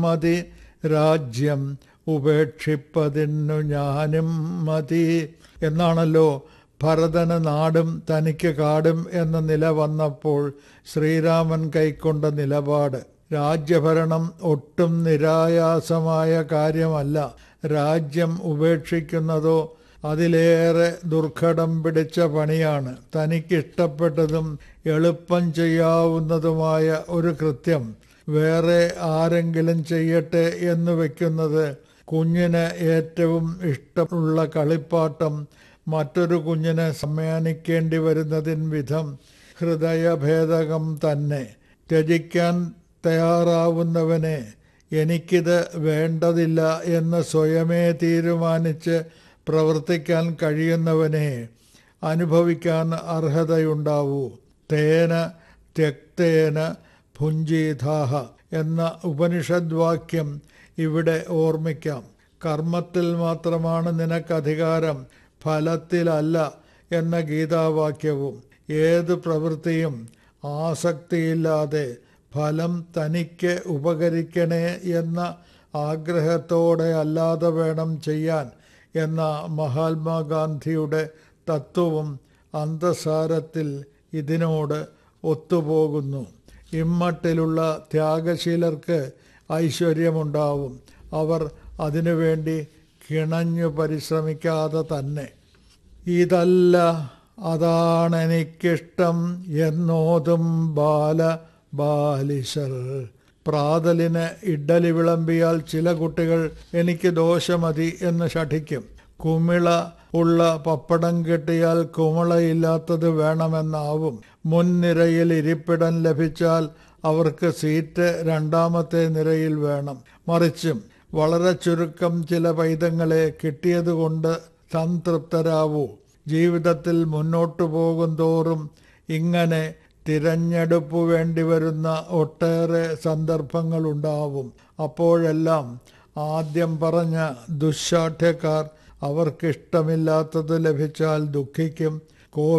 മതി രാജ്യം ഉപേക്ഷിപ്പതിന്നു ഞാനും മതി എന്നാണല്ലോ ഭരതന് നാടും തനിക്ക് കാടും എന്ന നില വന്നപ്പോൾ ശ്രീരാമൻ കൈക്കൊണ്ട നിലപാട് രാജ്യഭരണം ഒട്ടും നിരായാസമായ കാര്യമല്ല രാജ്യം ഉപേക്ഷിക്കുന്നതോ അതിലേറെ ദുർഘടം പിടിച്ച പണിയാണ് തനിക്കിഷ്ടപ്പെട്ടതും എളുപ്പം ചെയ്യാവുന്നതുമായ ഒരു കൃത്യം വേറെ ആരെങ്കിലും ചെയ്യട്ടെ എന്ന് വെക്കുന്നത് കുഞ്ഞിന് ഏറ്റവും ഇഷ്ടമുള്ള കളിപ്പാട്ടം മറ്റൊരു കുഞ്ഞിനെ സമ്മാനിക്കേണ്ടി വരുന്നതിൻ വിധം ഹൃദയഭേദകം തന്നെ ത്യജിക്കാൻ തയ്യാറാവുന്നവനെ എനിക്കിത് വേണ്ടതില്ല എന്ന് സ്വയമേ തീരുമാനിച്ച് പ്രവർത്തിക്കാൻ കഴിയുന്നവനെ അനുഭവിക്കാൻ അർഹതയുണ്ടാവൂ തേന ത്യക്തേന ഭുഞ്ചീതാഹ എന്ന ഉപനിഷദ് വാക്യം ഇവിടെ ഓർമ്മിക്കാം കർമ്മത്തിൽ മാത്രമാണ് നിനക്ക് അധികാരം ഫലത്തിലല്ല എന്ന ഗീതാവാക്യവും ഏത് പ്രവൃത്തിയും ആസക്തിയില്ലാതെ ഫലം തനിക്ക് ഉപകരിക്കണേ എന്ന ആഗ്രഹത്തോടെ അല്ലാതെ വേണം ചെയ്യാൻ എന്ന മഹാത്മാഗാന്ധിയുടെ തത്വവും അന്തസാരത്തിൽ ഇതിനോട് ഒത്തുപോകുന്നു ഇമ്മട്ടിലുള്ള ത്യാഗശീലർക്ക് ഐശ്വര്യമുണ്ടാവും അവർ അതിനുവേണ്ടി കിണഞ്ഞു പരിശ്രമിക്കാതെ തന്നെ ഇതല്ല അതാണെനിക്കിഷ്ടം എന്നോതും ബാല ബാലിശർ പ്രാതലിന് ഇഡ്ഡലി വിളമ്പിയാൽ ചില കുട്ടികൾ എനിക്ക് ദോശമതി എന്ന് ശഠിക്കും കുമിള ഉള്ള പപ്പടം കിട്ടിയാൽ കുമിളയില്ലാത്തത് വേണമെന്നാവും മുൻനിരയിൽ ഇരിപ്പിടം ലഭിച്ചാൽ അവർക്ക് സീറ്റ് രണ്ടാമത്തെ നിരയിൽ വേണം മറിച്ചും വളരെ ചുരുക്കം ചില പൈതങ്ങളെ കിട്ടിയതുകൊണ്ട് സംതൃപ്തരാവൂ ജീവിതത്തിൽ മുന്നോട്ടു പോകും തോറും ഇങ്ങനെ തിരഞ്ഞെടുപ്പ് വേണ്ടി വരുന്ന ഒട്ടേറെ സന്ദർഭങ്ങളുണ്ടാവും അപ്പോഴെല്ലാം ആദ്യം പറഞ്ഞ ദുശാഠ്യക്കാർ അവർക്കിഷ്ടമില്ലാത്തത് ലഭിച്ചാൽ ദുഃഖിക്കും